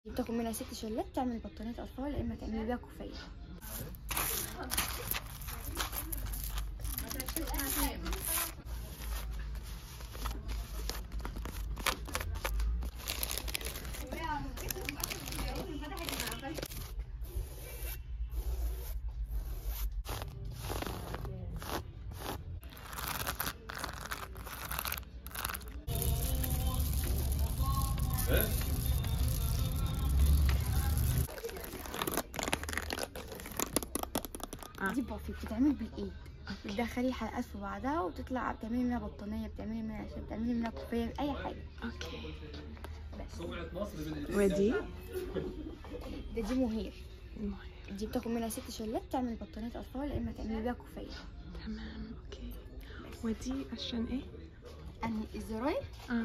بتاخد منها ست شلات تعمل بطانية أطفال يا إما تعمل بيها كوفية آه. دي بافي بتتعمل بالإيد بتدخلي حلقات في بعضها وتطلع بتعملي منها بطانية بتعملي منها شال بتعملي منها كوفية أي حاجة اوكي بس ودي ده دي مهير دي بتاخد منها ست شلات تعمل بطانية أطفال يا إما تعملي بيها كوفية تمام اوكي ودي عشان ايه؟ أنهي الزراير اه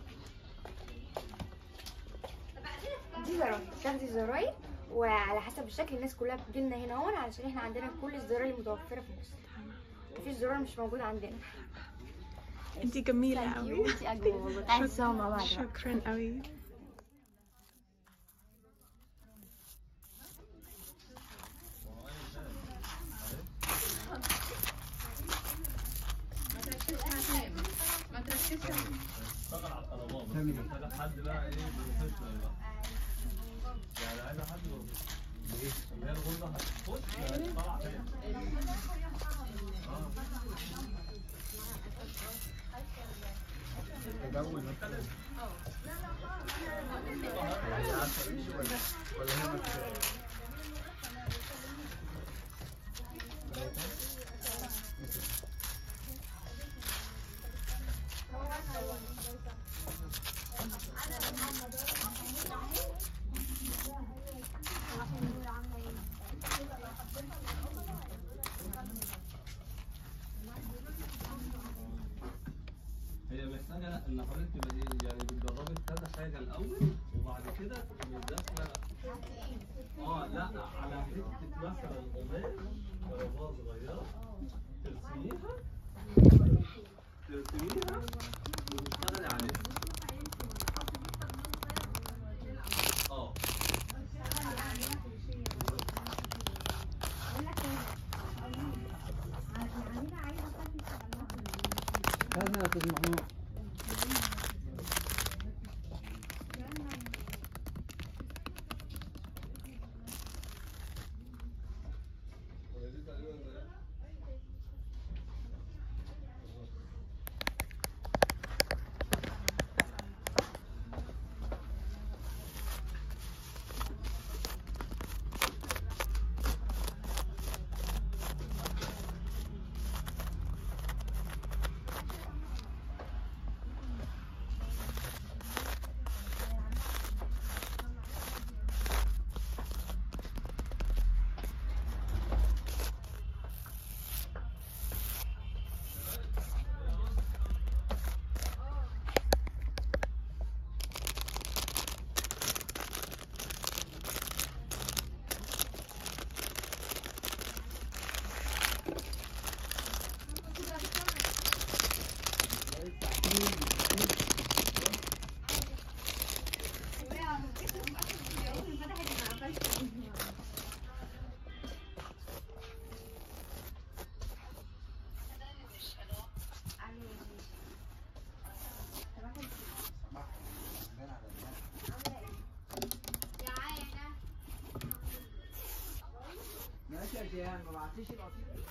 دي زراير تاخدي زراير وعلى حسب الشكل الناس كلها بتجيلنا هنا هون علشان احنا عندنا كل الزراير المتوفرة في مصر مفيش زرار مش موجود عندنا انتي جميلة Thank you. قوي انتي أجمل والله تعالي نسوا مع بعض بقى. شكرا قوي حد بقى ايه بروفيشنال بقى يعني عايزه حد بروفيشنال اللي هي الغرزه هتخش طالعه فين هي محتاجه لا اللي حضرتك تبقى ايه يعني بتجربي كذا حاجه الاول وبعد كده تبقي داخله اه لا على حته مثلا قماش رباط صغيره ترسميها ترسميها وتشتغلي عليها اه هذا يا استاذ محمود ماشي يا جيهان ما بعتيش القصيدة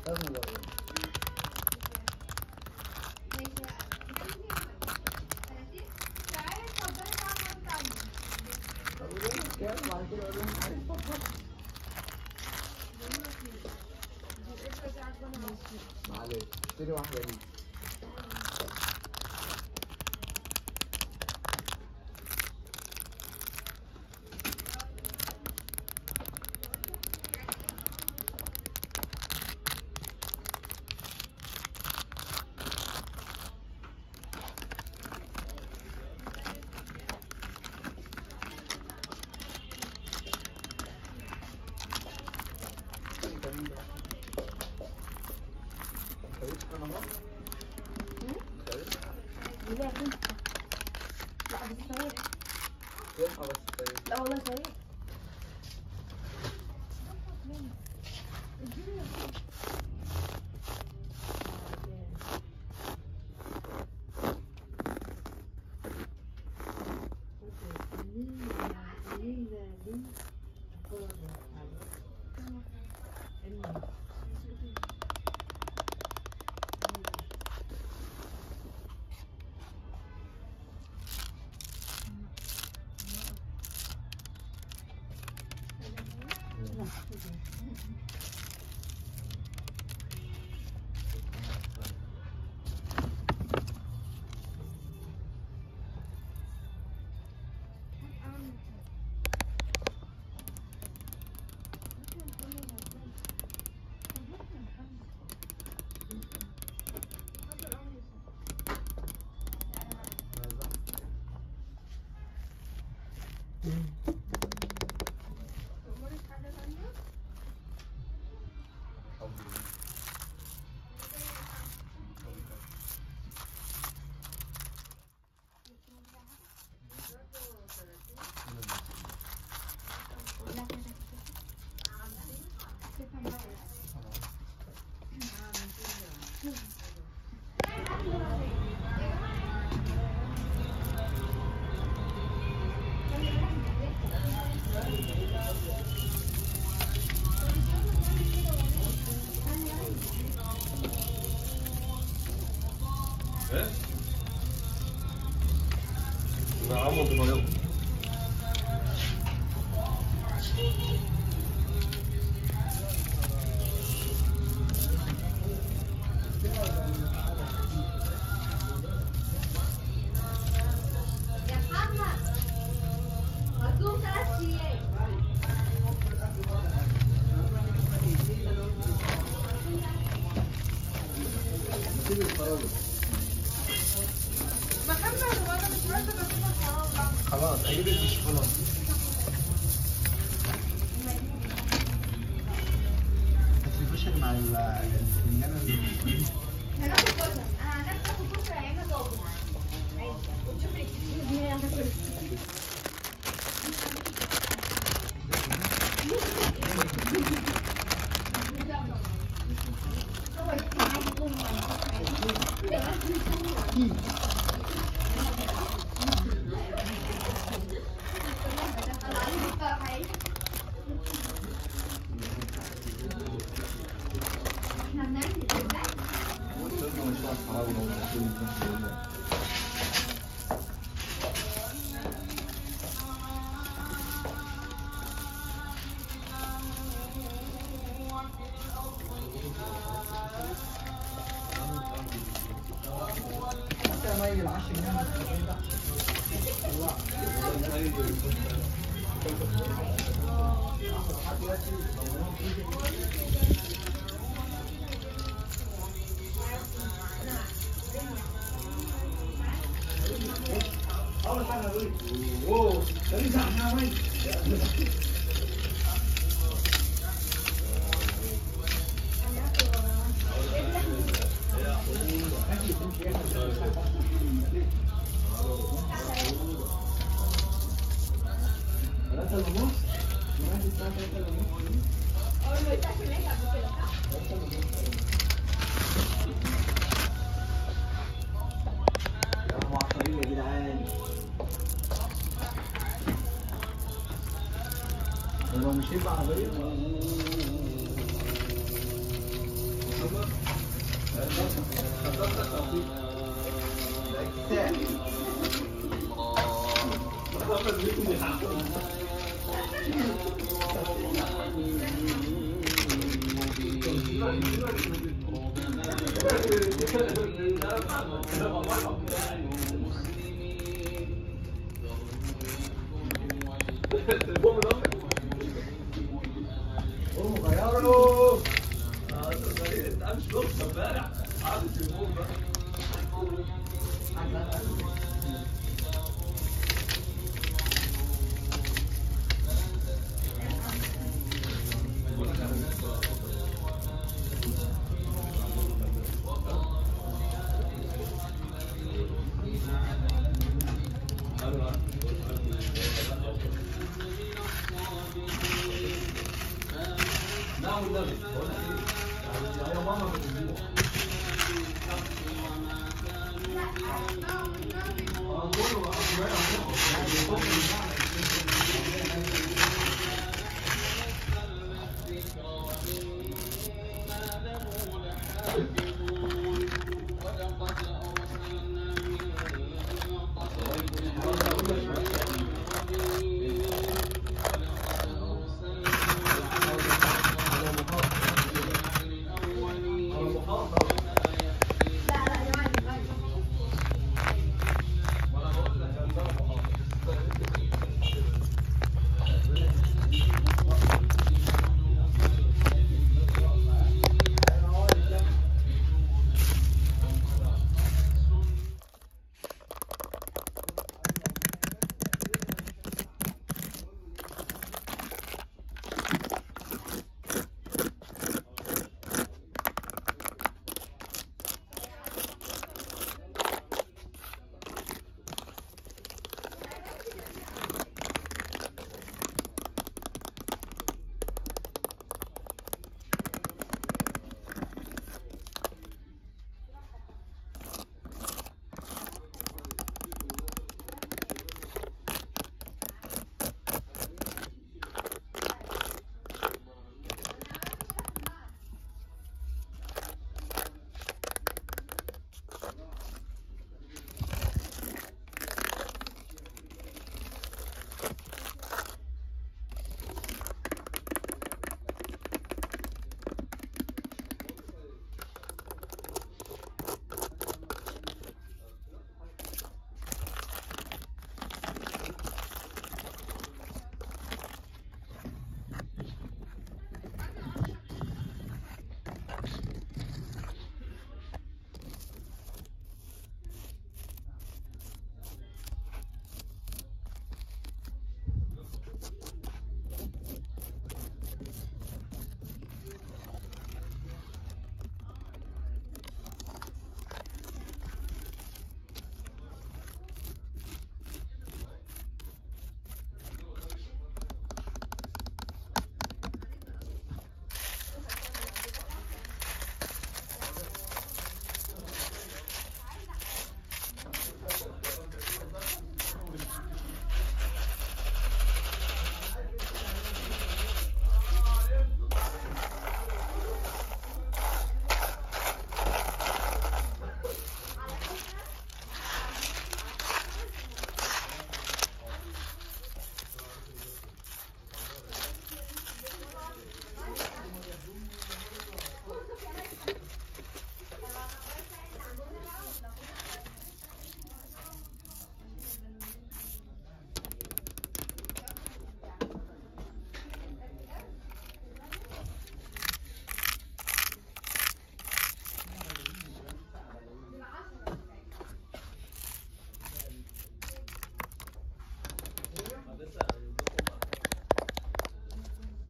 لازم نجرب طب وليه كام وبعد كده اقول لهم عايز اتفضل معلش اشتري واحدة ليك لا كنت لا بس صغير ينفع بس طيب لا والله صغير ايه؟ نعم صغير يا محمد هتقوم ثلاث ايام خلاص اجيب الشوكولاته بس الفشل مع ال- الفنجان ال- هناخد فرصة انا عن نفسي اخد فرصة يا اما طابق وتشوف لي احنا بنعمل ازاي؟ حتى ما يجي العشر جنيه ثلاثة ونص لغاية الساعة ثلاثة ونص اول ما يفتح هناك قبل كده صح؟ هم عطارين يا جدعان هو مش هيبقى عربية لا والنبي بقول لك ايه يعني يا ماما بتجيبه اه كله بقى